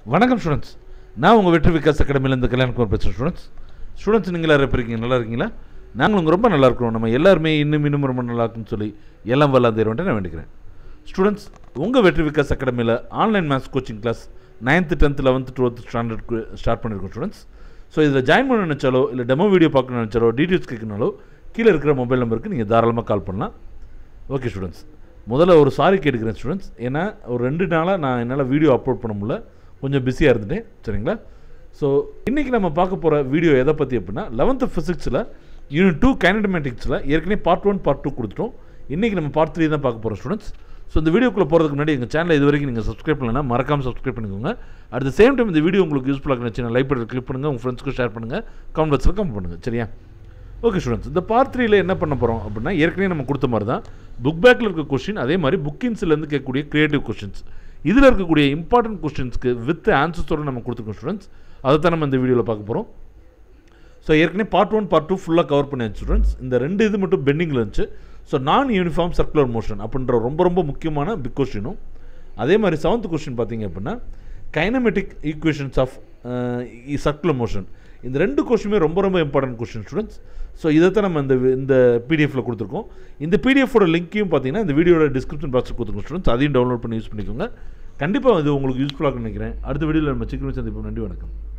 வணக்கம் ஸ்டூடெண்ட்ஸ் நான் உங்கள் வெற்றி விகாஸ் அகாடமிலேருந்து கல்யாணகுமார் பேசுகிறேன் ஸ்டூடெண்ட்ஸ் ஸ்டூடெண்ட்ஸ் நீங்கள் எல்லாரும் எப்படி இருக்கீங்க நல்லா இருக்கீங்களா நாங்களும் ரொம்ப நல்லா இருக்கிறோம் நம்ம எல்லாருமே இன்னும் இன்னும் ரொம்ப நல்லா இருக்குன்னு சொல்லி எல்லாம் வல்லாம் தேர்வன்ட்டு நான் வேண்டிக்கிறேன் ஸ்டூடெண்ட்ஸ் உங்கள் வெற்றி விகாஸ் அகாடமியில் online maths coaching class ninth tenth eleventh twelfth ஸ்டாண்டர்ட்க்கு ஸ்டார்ட் பண்ணியிருக்கோம் ஸ்டூடெண்ட்ஸ் ஸோ இதில் ஜாயின் பண்ண நினச்சாலோ இல்லை டெமோ வீடியோ பார்க்கணும் நினச்சாலோ டீட்டெயில்ஸ் கேட்கணுனாலோ கீழே இருக்கிற மொபைல் நம்பருக்கு நீங்கள் தாராளமாக கால் பண்ணலாம் ஓகே ஸ்டூடெண்ட்ஸ் முதல்ல ஒரு சாரி கேட்டுக்கிறேன் ஸ்டூடெண்ட்ஸ் ஏன்னா ஒரு ரெண்டு நாளாக நான் என்னால் வீடியோ அப்லோட் பண்ண முடியல கொஞ்சம் பிஸியாக இருந்துட்டேன் சரிங்களா ஸோ இன்றைக்கி நம்ம பார்க்க போகிற வீடியோ எதை பற்றி அப்படின்னா லெவன்த்து ஃபிசிக்ஸில் யூனிட் டூ கைனடமேட்டிக்ஸில் ஏற்கனவே பார்ட் ஒன் பார்ட் டூ கொடுத்துட்டோம் இன்றைக்கி நம்ம பார்ட் த்ரீ தான் பார்க்க போகிறோம் ஸ்டூடெண்ட்ஸ் ஸோ இந்த வீடியோக்குள்ளே போகிறதுக்கு முன்னாடி எங்கள் சேனலை இது வரைக்கும் நீங்கள் சப்ஸ்கிரைப் பண்ணலன்னா மறக்காமல் சப்ஸ்கிரைப் பண்ணிக்கோங்க அட் த சேம் டைம் இந்த வீடியோ உங்களுக்கு யூஸ்ஃபுல்லாக இருந்துச்சுன்னா லைக் பட்டன் கிளிக் பண்ணுங்கள் உங்கள் ஃப்ரெண்ட்ஸ்க்கு ஷேர் பண்ணுங்கள் கமெண்ட் பாக்ஸில் கமெண்ட் பண்ணுங்கள் சரியா ஓகே ஸ்டூடெண்ட்ஸ் இந்த பார்ட் த்ரீல என்ன பண்ண போகிறோம் அப்படின்னா ஏற்கனவே நம்ம கொடுத்த மாதிரி தான் புக் பேக்கில் இருக்க கொஸ்டின் அதே மாதிரி புக்கின்ஸ்லேருந்து கேட்கக்கூடிய கிரியேட்டிவ் கொஸ்டின்ஸ் இதில் இருக்கக்கூடிய இம்பார்ட்டன்ட் கொஸ்டின்ஸ்க்கு வித் ஆன்சர்ஸோடு நம்ம கொடுத்துருக்கோம் ஸ்டூடெண்ட்ஸ் அதை தான் நம்ம இந்த வீடியோவில் பார்க்க போகிறோம் ஸோ ஏற்கனவே பார்ட் ஒன் பார்ட் டூ ஃபுல்லாக கவர் பண்ணியாச்சு ஸ்டூடெண்ட்ஸ் இந்த ரெண்டு இது மட்டும் பெண்டிங்கில் இருந்துச்சு ஸோ நான் யூனிஃபார்ம் சர்க்குலர் மோஷன் அப்படின்ற ரொம்ப ரொம்ப முக்கியமான பிக் கொஸ்டினும் அதே மாதிரி செவன்த் கொஸ்டின் பார்த்தீங்க அப்படின்னா kinematic equations of circular motion இந்த ரெண்டு கொஸ்டினுமே ரொம்ப ரொம்ப இம்பார்ட்டன்ட் கொஸ்டின் ஸ்டூடெண்ட்ஸ் ஸோ இதை தான் நம்ம இந்த இந்த பிடிஎஃப்பில் கொடுத்துருக்கோம் இந்த பிடிஎஃபோட லிங்க்கையும் பார்த்தீங்கன்னா இந்த வீடியோட டிஸ்கிரிப்ஷன் பாக்ஸில் கொடுத்துருக்கோம் ஸ்டூடெண்ட்ஸ் அதையும் டவுன்லோட் பண்ணி யூஸ் பண்ணிக்கோங்க கண்டிப்பாக இது உங்களுக்கு யூஸ்ஃபுல்லாக நினைக்கிறேன் அடுத்த வீடியோவில் நம்ம சீக்கிரம் சந்திப்போம் நன்றி வணக்கம்